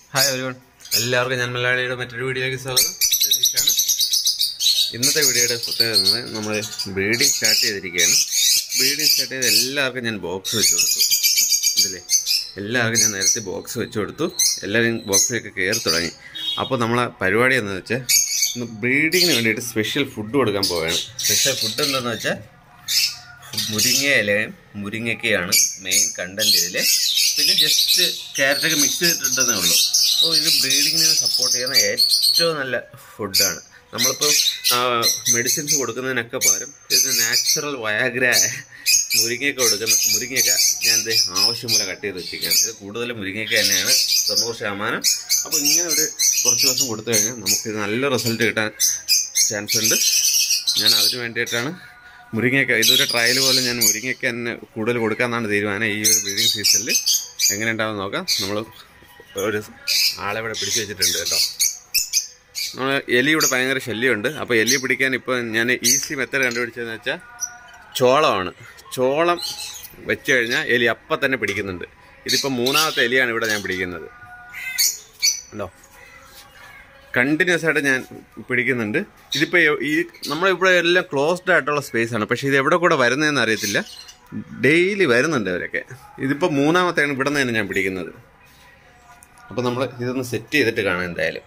Hi ഒരുവൺ എല്ലാവർക്കും ഞാൻ മലയാളിയുടെ മറ്റൊരു വീഡിയോയിലേക്ക് സ്വാഗതം രതീഷാണ് ഇന്നത്തെ വീഡിയോയുടെ പ്രത്യേകത എന്ന് നമ്മൾ ബ്രീഡിങ് സ്റ്റാർട്ട് ചെയ്തിരിക്കുകയാണ് ബ്രീഡിങ് സ്റ്റാർട്ട് ചെയ്ത് എല്ലാവർക്കും ഞാൻ ബോക്സ് വെച്ച് കൊടുത്തു ഇതില്ലേ എല്ലാവർക്കും ഞാൻ നേരത്തെ ബോക്സ് വെച്ച് കൊടുത്തു എല്ലാവരും ബോക്സിലേക്ക് കയറി തുടങ്ങി അപ്പോൾ നമ്മളെ പരിപാടി എന്താണെന്ന് വെച്ചാൽ ഇന്ന് ബ്രീഡിങ്ങിന് വേണ്ടിയിട്ട് സ്പെഷ്യൽ ഫുഡ് കൊടുക്കാൻ പോവുകയാണ് സ്പെഷ്യൽ ഫുഡ് എന്താണെന്ന് വെച്ചാൽ മുരിങ്ങ ഇലയും മുരിങ്ങയ്ക്കയാണ് മെയിൻ കണ്ടന്റ് ഇതിൽ പിന്നെ ജസ്റ്റ് ക്യാരറ്റൊക്കെ മിക്സ് ചെയ്തിട്ടുണ്ടെന്നേ ഉള്ളൂ അപ്പോൾ ഇത് ബ്രീഡിങ്ങിന് സപ്പോർട്ട് ചെയ്യുന്ന ഏറ്റവും നല്ല ഫുഡാണ് നമ്മളിപ്പോൾ മെഡിസിൻസ് കൊടുക്കുന്നതിനൊക്കെ പകരം ഇത് നാച്ചുറൽ വയാഗ്ര മുരിങ്ങയൊക്കെ കൊടുക്കുന്ന മുരിങ്ങയൊക്കെ ഞാൻ ഇത് ആവശ്യം പോലെ കട്ട് ചെയ്ത് വെച്ചിരിക്കുകയാണ് ഇത് കൂടുതലും മുരിങ്ങയൊക്കെ തന്നെയാണ് തൊണ്ണൂറ് ശതമാനം അപ്പോൾ ഇങ്ങനെ ഒരു കുറച്ച് ദിവസം കൊടുത്തു കഴിഞ്ഞാൽ നമുക്കിത് നല്ല റിസൾട്ട് കിട്ടാൻ ചാൻസ് ഉണ്ട് ഞാൻ അതിന് വേണ്ടിയിട്ടാണ് മുരിങ്ങയ്ക്ക ഇതൊരു ട്രയൽ പോലെ ഞാൻ മുരിങ്ങയ്ക്ക തന്നെ കൂടുതൽ കൊടുക്കാമെന്നാണ് തീരുമാനം ഈ ഒരു ബ്രീഡിങ് സീസണിൽ എങ്ങനെ ഉണ്ടാവും നോക്കാം നമ്മൾ ഒരു ആളെ ഇവിടെ പിടിച്ചു വെച്ചിട്ടുണ്ട് കേട്ടോ നമ്മൾ എലി ഇവിടെ ഭയങ്കര ശല്യമുണ്ട് അപ്പോൾ എലി പിടിക്കാൻ ഇപ്പോൾ ഞാൻ ഈസി മെത്തേഡ് കണ്ടുപിടിച്ചതെന്ന് വെച്ചാൽ ചോളമാണ് ചോളം വെച്ച് കഴിഞ്ഞാൽ എലി അപ്പം തന്നെ പിടിക്കുന്നുണ്ട് ഇതിപ്പോൾ മൂന്നാമത്തെ എലിയാണ് ഇവിടെ ഞാൻ പിടിക്കുന്നത് ഉണ്ടോ കണ്ടിന്യൂസ് ആയിട്ട് ഞാൻ പിടിക്കുന്നുണ്ട് ഇതിപ്പോൾ ഈ നമ്മളിവിടെ എല്ലാം ക്ലോസ്ഡ് ആയിട്ടുള്ള സ്പേസ് ആണ് പക്ഷേ ഇത് എവിടെ കൂടെ വരുന്നതെന്ന് അറിയത്തില്ല ഡെയിലി വരുന്നുണ്ട് അവരൊക്കെ ഇതിപ്പോൾ മൂന്നാമത്തെയാണ് ഇവിടെ നിന്ന് തന്നെ ഞാൻ പിടിക്കുന്നത് അപ്പോൾ നമ്മൾ ഇതൊന്ന് സെറ്റ് ചെയ്തിട്ട് കാണാം എന്തായാലും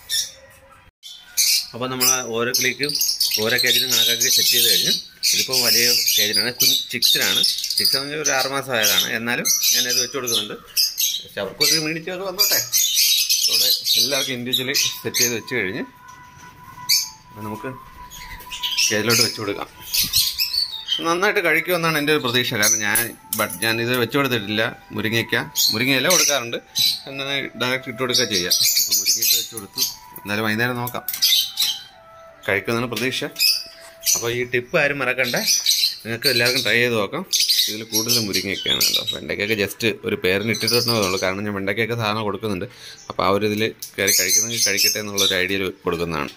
അപ്പോൾ നമ്മൾ ഓരോ ക്ലിക്കും ഓരോ കേജിനും കണക്കാക്കി സെറ്റ് ചെയ്ത് കഴിഞ്ഞു ഇതിപ്പോൾ വലിയ കേജിനാണ് കുഞ്ഞ് ചിക്സിനാണ് ചിക്സ് എന്ന് ഒരു ആറുമാസം ആയതാണ് എന്നാലും ഞാനത് വെച്ച് കൊടുക്കുന്നുണ്ട് പക്ഷെ അവർക്കൊരു മേടിച്ച് അത് വന്നോട്ടെ അവിടെ എല്ലാവർക്കും ഇൻഡിവിജ്വലി സെറ്റ് ചെയ്ത് വെച്ച് കഴിഞ്ഞ് അത് നമുക്ക് കേജിലോട്ട് വെച്ച് കൊടുക്കാം നന്നായിട്ട് കഴിക്കുമെന്നാണ് എൻ്റെ ഒരു പ്രതീക്ഷ കാരണം ഞാൻ ബട്ട് ഞാൻ ഇത് വെച്ച് കൊടുത്തിട്ടില്ല മുരിങ്ങയ്ക്ക മുരിങ്ങയില കൊടുക്കാറുണ്ട് എന്നാൽ ഡയറക്റ്റ് ഇട്ട് കൊടുക്കുക ചെയ്യാം അപ്പോൾ മുരിങ്ങയ്ക്ക വെച്ച് കൊടുത്തു എന്നാലും വൈകുന്നേരം നോക്കാം കഴിക്കുമെന്നാണ് പ്രതീക്ഷ അപ്പോൾ ഈ ടിപ്പ് ആരും മറക്കണ്ട നിങ്ങൾക്ക് എല്ലാവർക്കും ട്രൈ ചെയ്ത് നോക്കാം ഇതിൽ കൂടുതൽ മുരിങ്ങയൊക്കെയാണ് കേട്ടോ വെണ്ടയ്ക്കൊക്കെ ജസ്റ്റ് ഒരു പേരിന് ഇട്ടിട്ടുണ്ടേ ഉള്ളൂ കാരണം ഞാൻ വെണ്ടയ്ക്കൊക്കെ സാധനം കൊടുക്കുന്നുണ്ട് അപ്പോൾ ആ ഒരു ഇതിൽ കയറി കഴിക്കുന്നെങ്കിൽ കഴിക്കട്ടെ എന്നുള്ളൊരു ഐഡിയയിൽ കൊടുക്കുന്നതാണ്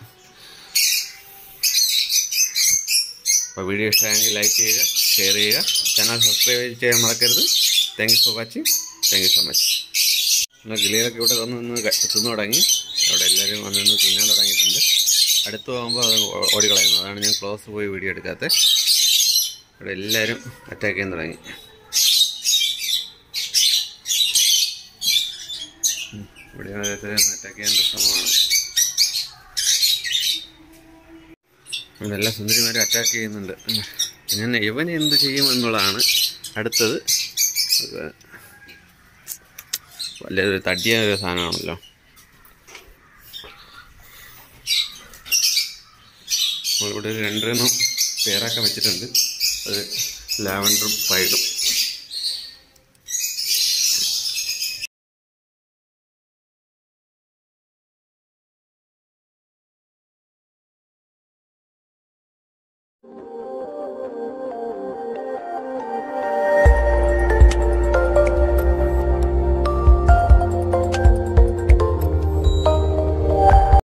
അപ്പോൾ വീഡിയോ ഇഷ്ടമായെങ്കിൽ ലൈക്ക് ചെയ്യുക ഷെയർ ചെയ്യുക ചാനൽ സബ്സ്ക്രൈബ് ചെയ്യാൻ മറക്കരുത് thank you for watching thank you so much എന്നാൽ കിളികളൊക്കെ ഇവിടെ വന്ന് നിന്ന് ക- തിന്നു തുടങ്ങി അവിടെ എല്ലാവരും വന്ന് നിന്ന് തിന്നാൻ തുടങ്ങിയിട്ടുണ്ട് അടുത്ത് പോകുമ്പോൾ അത് ഓ- ഓടിക്കളയുന്നു അതാണ് ഞാൻ ക്ലോസ് പോയി വീഡിയോ എടുക്കാത്തത് ഇവിടെ എല്ലാവരും അറ്റാക്ക് ചെയ്യാൻ തുടങ്ങി ഉം. ഇവിടെ ഓരോരുത്തരെ അറ്റാക്ക് ചെയ്യാൻ ശ്രമമാണ് ഇവിടെ എല്ലാ സുന്ദരിമാരും അറ്റാക്ക് ചെയ്യുന്നുണ്ട് ഉം. ഞാൻ ഇവൻ എന്ത് ചെയ്യും എന്നുള്ളതാണ് അടുത്തത് അത് വലിയൊരു തടിയ ഒരു സാധനമാണല്ലോ നമ്മളിവിടെ ഒരു രണ്ടെണ്ണം പേരാക്കാൻ വെച്ചിട്ടുണ്ട് അത് ലാവൻഡറും പൈഡും